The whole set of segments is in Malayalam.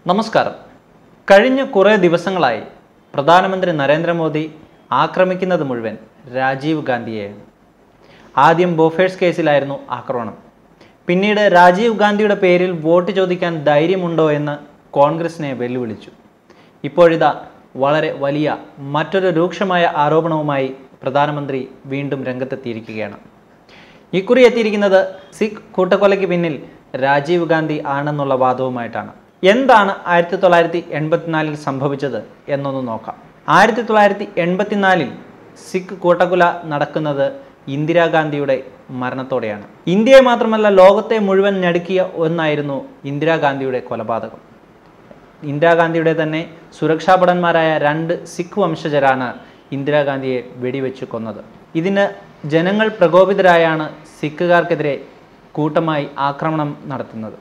നമസ്കാരം കഴിഞ്ഞ കുറേ ദിവസങ്ങളായി പ്രധാനമന്ത്രി നരേന്ദ്രമോദി ആക്രമിക്കുന്നത് മുഴുവൻ രാജീവ് ഗാന്ധിയെയാണ് ആദ്യം ബോഫേഴ്സ് കേസിലായിരുന്നു ആക്രമണം പിന്നീട് രാജീവ് ഗാന്ധിയുടെ പേരിൽ വോട്ട് ചോദിക്കാൻ ധൈര്യമുണ്ടോ എന്ന് കോൺഗ്രസിനെ വെല്ലുവിളിച്ചു ഇപ്പോഴിതാ വളരെ വലിയ മറ്റൊരു രൂക്ഷമായ ആരോപണവുമായി പ്രധാനമന്ത്രി വീണ്ടും രംഗത്തെത്തിയിരിക്കുകയാണ് ഇക്കുറി എത്തിയിരിക്കുന്നത് സിഖ് കൂട്ടക്കൊലയ്ക്ക് പിന്നിൽ രാജീവ് ഗാന്ധി ആണെന്നുള്ള വാദവുമായിട്ടാണ് എന്താണ് ആയിരത്തി തൊള്ളായിരത്തി എൺപത്തിനാലിൽ സംഭവിച്ചത് എന്നൊന്ന് നോക്കാം ആയിരത്തി തൊള്ളായിരത്തി എൺപത്തിനാലിൽ സിഖ് കൂട്ടക്കൊല നടക്കുന്നത് ഇന്ദിരാഗാന്ധിയുടെ മരണത്തോടെയാണ് ഇന്ത്യയെ മാത്രമല്ല ലോകത്തെ മുഴുവൻ ഞടുക്കിയ ഒന്നായിരുന്നു ഇന്ദിരാഗാന്ധിയുടെ കൊലപാതകം ഇന്ദിരാഗാന്ധിയുടെ തന്നെ സുരക്ഷാഭടന്മാരായ രണ്ട് സിഖ് വംശജരാണ് ഇന്ദിരാഗാന്ധിയെ വെടിവെച്ച് കൊന്നത് ഇതിന് ജനങ്ങൾ പ്രകോപിതരായാണ് സിഖുകാർക്കെതിരെ കൂട്ടമായി ആക്രമണം നടത്തുന്നത്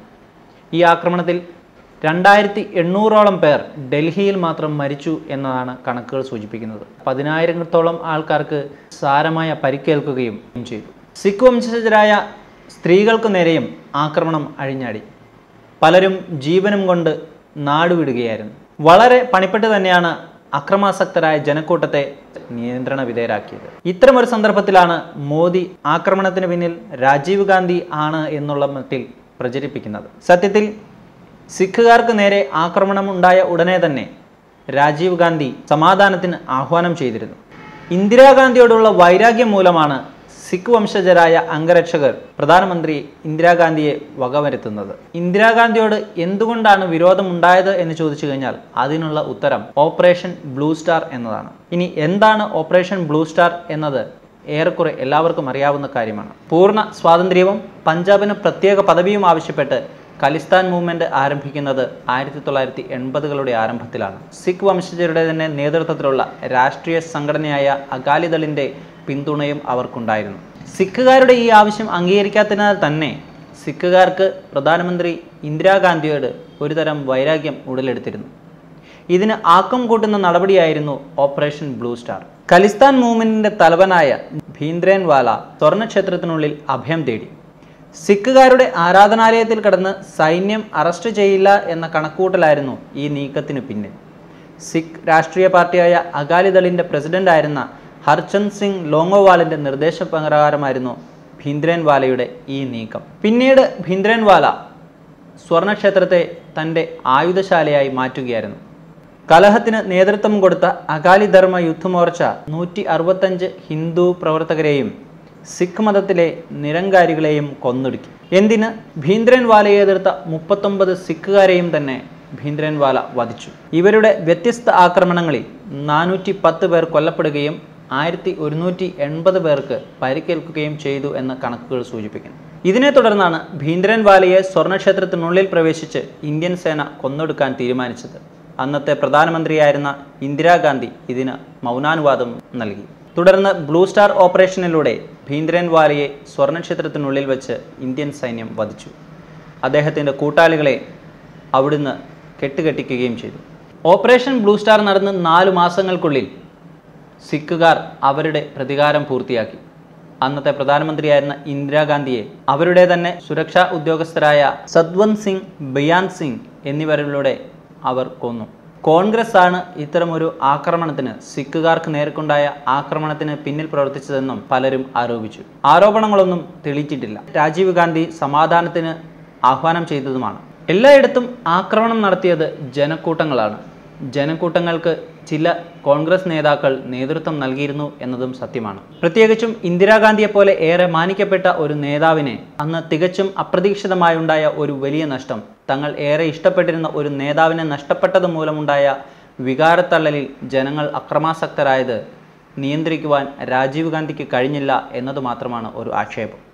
ഈ ആക്രമണത്തിൽ രണ്ടായിരത്തി എണ്ണൂറോളം പേർ ഡൽഹിയിൽ മാത്രം മരിച്ചു എന്നതാണ് കണക്കുകൾ സൂചിപ്പിക്കുന്നത് പതിനായിരത്തോളം ആൾക്കാർക്ക് സാരമായ പരിക്കേൽക്കുകയും ചെയ്തു സിഖ് വംശജരായ സ്ത്രീകൾക്ക് നേരെയും ആക്രമണം അഴിഞ്ഞാടി പലരും ജീവനും കൊണ്ട് നാടുവിടുകയായിരുന്നു വളരെ പണിപ്പെട്ട് തന്നെയാണ് അക്രമാസക്തരായ ജനക്കൂട്ടത്തെ നിയന്ത്രണ വിധേയരാക്കിയത് ഇത്തരമൊരു സന്ദർഭത്തിലാണ് മോദി ആക്രമണത്തിന് പിന്നിൽ രാജീവ് ഗാന്ധി ആണ് എന്നുള്ള മട്ടിൽ പ്രചരിപ്പിക്കുന്നത് സത്യത്തിൽ സിഖുകാർക്ക് നേരെ ആക്രമണം ഉണ്ടായ ഉടനെ തന്നെ രാജീവ് ഗാന്ധി സമാധാനത്തിന് ആഹ്വാനം ചെയ്തിരുന്നു ഇന്ദിരാഗാന്ധിയോടുള്ള വൈരാഗ്യം മൂലമാണ് സിഖ് വംശജരായ അംഗരക്ഷകർ പ്രധാനമന്ത്രി ഇന്ദിരാഗാന്ധിയെ വകവരുത്തുന്നത് ഇന്ദിരാഗാന്ധിയോട് എന്തുകൊണ്ടാണ് വിരോധമുണ്ടായത് എന്ന് ചോദിച്ചു കഴിഞ്ഞാൽ അതിനുള്ള ഉത്തരം ഓപ്പറേഷൻ ബ്ലൂ സ്റ്റാർ എന്നതാണ് ഇനി എന്താണ് ഓപ്പറേഷൻ ബ്ലൂ സ്റ്റാർ എന്നത് ഏറെക്കുറെ എല്ലാവർക്കും അറിയാവുന്ന കാര്യമാണ് പൂർണ്ണ സ്വാതന്ത്ര്യവും പഞ്ചാബിന് പ്രത്യേക പദവിയും ആവശ്യപ്പെട്ട് ഖലിസ്ഥാൻ മൂവ്മെന്റ് ആരംഭിക്കുന്നത് ആയിരത്തി തൊള്ളായിരത്തി എൺപതുകളുടെ ആരംഭത്തിലാണ് സിഖ് വംശജരുടെ തന്നെ നേതൃത്വത്തിലുള്ള രാഷ്ട്രീയ സംഘടനയായ അകാലിദളിന്റെ പിന്തുണയും അവർക്കുണ്ടായിരുന്നു സിഖുകാരുടെ ഈ ആവശ്യം അംഗീകരിക്കാത്തതിനാൽ തന്നെ സിഖുകാർക്ക് പ്രധാനമന്ത്രി ഇന്ദിരാഗാന്ധിയോട് ഒരുതരം വൈരാഗ്യം ഉടലെടുത്തിരുന്നു ഇതിന് ആക്കം കൂട്ടുന്ന നടപടിയായിരുന്നു ഓപ്പറേഷൻ ബ്ലൂ സ്റ്റാർ ഖലിസ്ഥാൻ മൂവ്മെന്റിന്റെ തലവനായ ഭീന്ദ്രൻ വാല സ്വർണ്ണക്ഷേത്രത്തിനുള്ളിൽ അഭയം തേടി സിഖുകാരുടെ ആരാധനാലയത്തിൽ കടന്ന് സൈന്യം അറസ്റ്റ് ചെയ്യില്ല എന്ന കണക്കൂട്ടലായിരുന്നു ഈ നീക്കത്തിന് പിന്നിൽ സിഖ് രാഷ്ട്രീയ പാർട്ടിയായ അകാലിദളിന്റെ പ്രസിഡന്റായിരുന്ന ഹർചന്ദ് സിംഗ് ലോങ്ങോവാളിന്റെ നിർദ്ദേശപ്രകാരമായിരുന്നു ഭീന്ദ്രൻ വാലയുടെ ഈ നീക്കം പിന്നീട് ഭീന്ദ്രൻ വാല സ്വർണക്ഷേത്രത്തെ തൻ്റെ ആയുധശാലയായി മാറ്റുകയായിരുന്നു കലഹത്തിന് നേതൃത്വം കൊടുത്ത അകാലി ധർമ്മ യുദ്ധമോർച്ച നൂറ്റി അറുപത്തഞ്ച് ഹിന്ദു പ്രവർത്തകരെയും സിഖ് മതത്തിലെ നിരങ്കാരികളെയും കൊന്നൊടുക്കി എന്തിന് ഭീന്ദ്രൻ വാലയെ എതിർത്ത മുപ്പത്തൊമ്പത് സിഖുകാരെയും തന്നെ ഭീന്ദ്രൻ വാല വധിച്ചു ഇവരുടെ വ്യത്യസ്ത ആക്രമണങ്ങളിൽ നാനൂറ്റി പത്ത് പേർ കൊല്ലപ്പെടുകയും ആയിരത്തി ഒരുന്നൂറ്റി എൺപത് പേർക്ക് പരിക്കേൽക്കുകയും ചെയ്തു എന്ന് കണക്കുകൾ സൂചിപ്പിക്കുന്നു ഇതിനെ തുടർന്നാണ് ഭീന്ദ്രൻ വാലയെ സ്വർണ്ണക്ഷേത്രത്തിനുള്ളിൽ പ്രവേശിച്ച് ഇന്ത്യൻ സേന കൊന്നൊടുക്കാൻ തീരുമാനിച്ചത് അന്നത്തെ പ്രധാനമന്ത്രിയായിരുന്ന ഇന്ദിരാഗാന്ധി ഇതിന് മൗനാനുവാദം നൽകി തുടർന്ന് ബ്ലൂ സ്റ്റാർ ഓപ്പറേഷനിലൂടെ ഭീന്ദ്രൻ വാലയെ സ്വർണ്ണക്ഷേത്രത്തിനുള്ളിൽ വെച്ച് ഇന്ത്യൻ സൈന്യം വധിച്ചു അദ്ദേഹത്തിൻ്റെ കൂട്ടാളികളെ അവിടുന്ന് കെട്ടുകെട്ടിക്കുകയും ചെയ്തു ഓപ്പറേഷൻ ബ്ലൂ സ്റ്റാർ നടന്ന് നാലു മാസങ്ങൾക്കുള്ളിൽ സിഖുകാർ അവരുടെ പ്രതികാരം പൂർത്തിയാക്കി അന്നത്തെ പ്രധാനമന്ത്രിയായിരുന്ന ഇന്ദിരാഗാന്ധിയെ അവരുടെ തന്നെ സുരക്ഷാ ഉദ്യോഗസ്ഥരായ സദ്വന്ത് സിംഗ് ബയാൻ സിംഗ് എന്നിവരിലൂടെ അവർ കൊന്നു കോൺഗ്രസ് ആണ് ഇത്തരമൊരു ആക്രമണത്തിന് സിഖുകാർക്ക് നേർക്കുണ്ടായ ആക്രമണത്തിന് പിന്നിൽ പ്രവർത്തിച്ചതെന്നും പലരും ആരോപിച്ചു ആരോപണങ്ങളൊന്നും തെളിയിച്ചിട്ടില്ല രാജീവ് ഗാന്ധി സമാധാനത്തിന് ആഹ്വാനം ചെയ്തതുമാണ് എല്ലായിടത്തും ആക്രമണം നടത്തിയത് ജനക്കൂട്ടങ്ങളാണ് ജനക്കൂട്ടങ്ങൾക്ക് ചില കോൺഗ്രസ് നേതാക്കൾ നേതൃത്വം നൽകിയിരുന്നു എന്നതും സത്യമാണ് പ്രത്യേകിച്ചും ഇന്ദിരാഗാന്ധിയെപ്പോലെ ഏറെ മാനിക്കപ്പെട്ട ഒരു നേതാവിനെ അന്ന് തികച്ചും അപ്രതീക്ഷിതമായുണ്ടായ ഒരു വലിയ നഷ്ടം തങ്ങൾ ഏറെ ഇഷ്ടപ്പെട്ടിരുന്ന ഒരു നേതാവിനെ നഷ്ടപ്പെട്ടത് മൂലമുണ്ടായ വികാരത്തള്ളലിൽ ജനങ്ങൾ അക്രമാസക്തരായത് നിയന്ത്രിക്കുവാൻ രാജീവ് ഗാന്ധിക്ക് കഴിഞ്ഞില്ല എന്നത് മാത്രമാണ് ഒരു ആക്ഷേപം